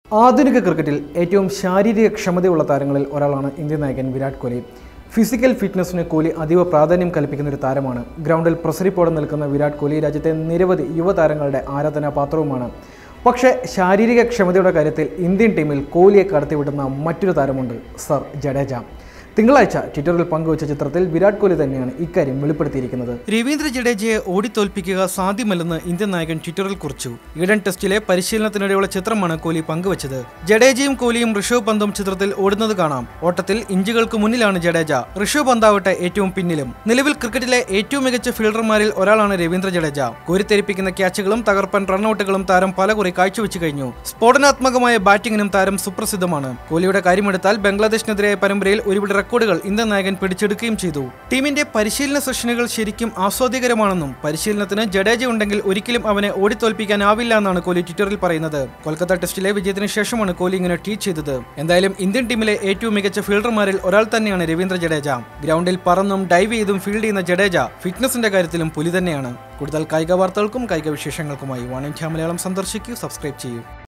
ആധുനിക ക്രിക്കറ്റിൽ ഏറ്റവും ശാരീരിക ക്ഷമതയുള്ള താരങ്ങളിൽ ഒരാളാണ് ഇന്ത്യൻ നായകൻ വിരാട് കോഹ്ലി ഫിസിക്കൽ ഫിറ്റ്നസ്സിന് കോഹ്ലി അതീവ പ്രാധാന്യം കൽപ്പിക്കുന്ന ഒരു താരമാണ് ഗ്രൗണ്ടിൽ പ്രസരിപ്പോടെ നിൽക്കുന്ന വിരാട് കോഹ്ലി രാജ്യത്തെ നിരവധി യുവതാരങ്ങളുടെ ആരാധനാ പാത്രവുമാണ് പക്ഷേ ശാരീരിക ക്ഷമതയുടെ കാര്യത്തിൽ ഇന്ത്യൻ ടീമിൽ കോഹ്ലിയെ കടത്തിവിടുന്ന മറ്റൊരു താരമുണ്ട് സർ ജഡേജ തിങ്കളാഴ്ച ട്വിറ്ററിൽ പങ്കുവച്ച ചിത്രത്തിൽ വിരാട് കോഹ്ലി തന്നെയാണ് ഇക്കാര്യം വെളിപ്പെടുത്തിയിരിക്കുന്നത് രവീന്ദ്ര ജഡേജയെ ഓടിത്തോൽപ്പിക്കുക സാധ്യമല്ലെന്ന് ഇന്ത്യൻ നായകൻ ട്വിറ്ററിൽ കുറിച്ചു ഈഡൻ ടെസ്റ്റിലെ പരിശീലനത്തിനിടെയുള്ള ചിത്രമാണ് കോഹ്ലി പങ്കുവച്ചത് ജഡേജയും കോഹ്ലിയും ഋഷഭ് പന്തും ചിത്രത്തിൽ ഓടുന്നത് കാണാം ഓട്ടത്തിൽ ഇഞ്ചുകൾക്ക് മുന്നിലാണ് ജഡേജ ഋഷഭ് പന്താവട്ടെ ഏറ്റവും പിന്നിലും നിലവിൽ ക്രിക്കറ്റിലെ ഏറ്റവും മികച്ച ഫീൽഡർമാരിൽ ഒരാളാണ് രവീന്ദ്ര ജഡേജ കോരിത്തെരിപ്പിക്കുന്ന ക്യാച്ചുകളും തകർപ്പൻ റണ്ണൌട്ടുകളും താരം പലകുറി കാഴ്ചവെച്ചു കഴിഞ്ഞു സ്ഫോടനാത്മകമായ ബാറ്റിംഗിനും താരം സുപ്രസിദ്ധമാണ് കോഹ്ലിയുടെ കാര്യമെടുത്താൽ ബംഗ്ലാദേശിനെതിരായ പരമ്പരയിൽ ഒരുപിടി റെക്കോർഡുകൾ ഇന്ത്യൻ നായകൻ പിടിച്ചെടുക്കുകയും ചെയ്തു ടീമിന്റെ പരിശീലന സെഷനുകൾ ശരിക്കും ആസ്വാദികരമാണെന്നും പരിശീലനത്തിന് ജഡേജ ഉണ്ടെങ്കിൽ ഒരിക്കലും അവനെ ഓടിത്തോൽപ്പിക്കാനാവില്ല എന്നാണ് കോഹ്ലി ട്വിറ്ററിൽ പറയുന്നത് കൊൽക്കത്ത ടെസ്റ്റിലെ വിജയത്തിന് ശേഷമാണ് കോഹ്ലി ഇങ്ങനെ ട്വീറ്റ് ചെയ്തത് എന്തായാലും ഇന്ത്യൻ ടീമിലെ ഏറ്റവും മികച്ച ഫീൽഡർമാരിൽ ഒരാൾ തന്നെയാണ് രവീന്ദ്ര ജഡേജ ഗ്രൗണ്ടിൽ പറന്നും ഡൈവ് ചെയ്തും ഫീൽഡ് ചെയ്യുന്ന ജഡേജ ഫിറ്റ്നസിന്റെ കാര്യത്തിലും പുലി തന്നെയാണ് കൂടുതൽ കായിക വാർത്തകൾക്കും കായിക വിശേഷങ്ങൾക്കുമായി വൺ ഇന്ത്യ മലയാളം സന്ദർശിക്കൂ സബ്സ്ക്രൈബ് ചെയ്യൂ